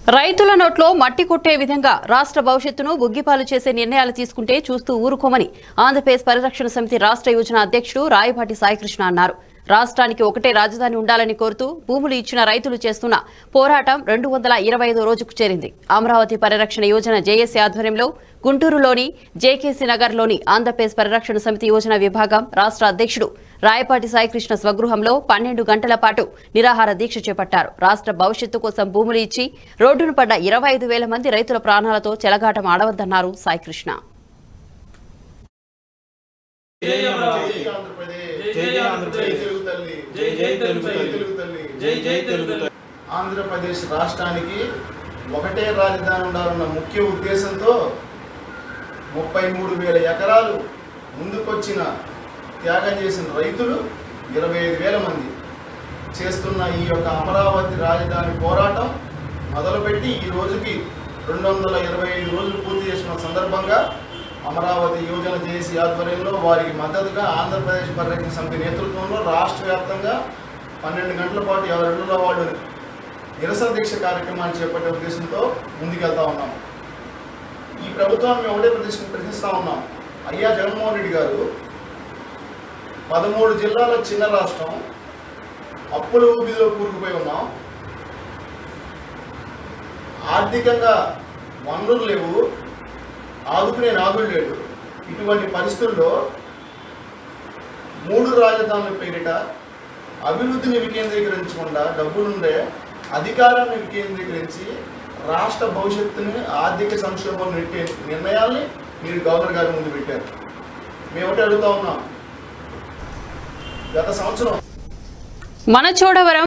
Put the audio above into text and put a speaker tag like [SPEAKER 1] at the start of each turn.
[SPEAKER 1] రైతుల నోట్లో మట్టి కొట్టే విధంగా రాష్ట్ర భవిష్యత్తును బుగ్గిపాలు చేసే నిర్ణయాలు తీసుకుంటే చూస్తూ ఊరుకోమని ఆంధ్రప్రదేశ్ పరిరక్షణ సమితి రాష్ట్ర యోజన అధ్యక్షుడు రాయపాటి సాయికృష్ణ అన్నారు రాష్ట్రానికి ఒకటే రాజధాని ఉండాలని కోరుతూ భూములు ఇచ్చిన రైతులు చేస్తున్న పోరాటం రెండు వందల ఇరవై ఐదో రోజుకు చేరింది అమరావతి పరిరక్షణ యోజన జేఏసీ ఆధ్వర్యంలో గుంటూరులోని జేకేసీ నగర్లోని ఆంధ్రప్రదేశ్ పరిరక్షణ సమితి యోజన విభాగం రాష్ట్ర అధ్యక్షుడు రాయపాటి సాయికృష్ణ స్వగృహంలో పన్నెండు గంటల పాటు నిరాహార దీక్ష చేపట్టారు రాష్ట్ర భవిష్యత్తు కోసం భూములు ఇచ్చి రోడ్డును పడ్డ ఇరవై ఐదు వేల మంది రైతుల ప్రాణాలతో చెలగాటం ఆడవద్దన్నారు సాయికృష్ణ
[SPEAKER 2] జై అమరావతి
[SPEAKER 3] జై ఆంధ్రప్రదేశ్
[SPEAKER 2] జై జై ఆంధ్రప్రదేశ్
[SPEAKER 3] తెలుగు తల్లి
[SPEAKER 2] జై జై తెలుగు
[SPEAKER 3] జై
[SPEAKER 2] తల్లి
[SPEAKER 3] తెలుగు తల్లి
[SPEAKER 2] జై జై తెలుగు తల్లి
[SPEAKER 3] ఆంధ్రప్రదేశ్ రాష్ట్రానికి ఒకటే రాజధాని ఉండాలన్న ముఖ్య ఉద్దేశంతో ముప్పై మూడు వేల ఎకరాలు ముందుకొచ్చిన త్యాగం చేసిన రైతులు ఇరవై ఐదు వేల మంది చేస్తున్న ఈ యొక్క అమరావతి రాజధాని పోరాటం మొదలుపెట్టి ఈ రోజుకి రెండు వందల ఇరవై ఐదు రోజులు పూర్తి చేసిన సందర్భంగా అమరావతి యోజన చేసి ఆధ్వర్యంలో వారికి మద్దతుగా ఆంధ్రప్రదేశ్ పరిరక్షణ సమితి నేతృత్వంలో రాష్ట్ర వ్యాప్తంగా పన్నెండు గంటల పాటు ఎవరిలో వాళ్ళు నిరసన దీక్ష కార్యక్రమాన్ని చేపట్టే ఉద్దేశంతో ముందుకెళ్తా ఉన్నాం ఈ ప్రభుత్వాన్ని మేము ఒకటే ప్రదర్శన ప్రశ్నిస్తా ఉన్నాం అయ్యా జగన్మోహన్ రెడ్డి గారు పదమూడు జిల్లాల చిన్న రాష్ట్రం అప్పుల ఊబిలో కూరుకుపోయి ఉన్నాం ఆర్థికంగా వనరులు లేవు ఆదుకునే నాదుడు లేడు ఇటువంటి పరిస్థితుల్లో మూడు రాజధానుల పేరిట అభివృద్ధిని వికేంద్రీకరించకుండా డబ్బులుండే అధికారాన్ని వికేంద్రీకరించి రాష్ట్ర భవిష్యత్తుని ఆర్థిక సంక్షోభం నెట్టే నిర్ణయాల్ని మీరు గవర్నర్ గారి ముందు పెట్టారు మేము ఒకటి అడుగుతా ఉన్నాం గత సంవత్సరం
[SPEAKER 1] మన చోడవరం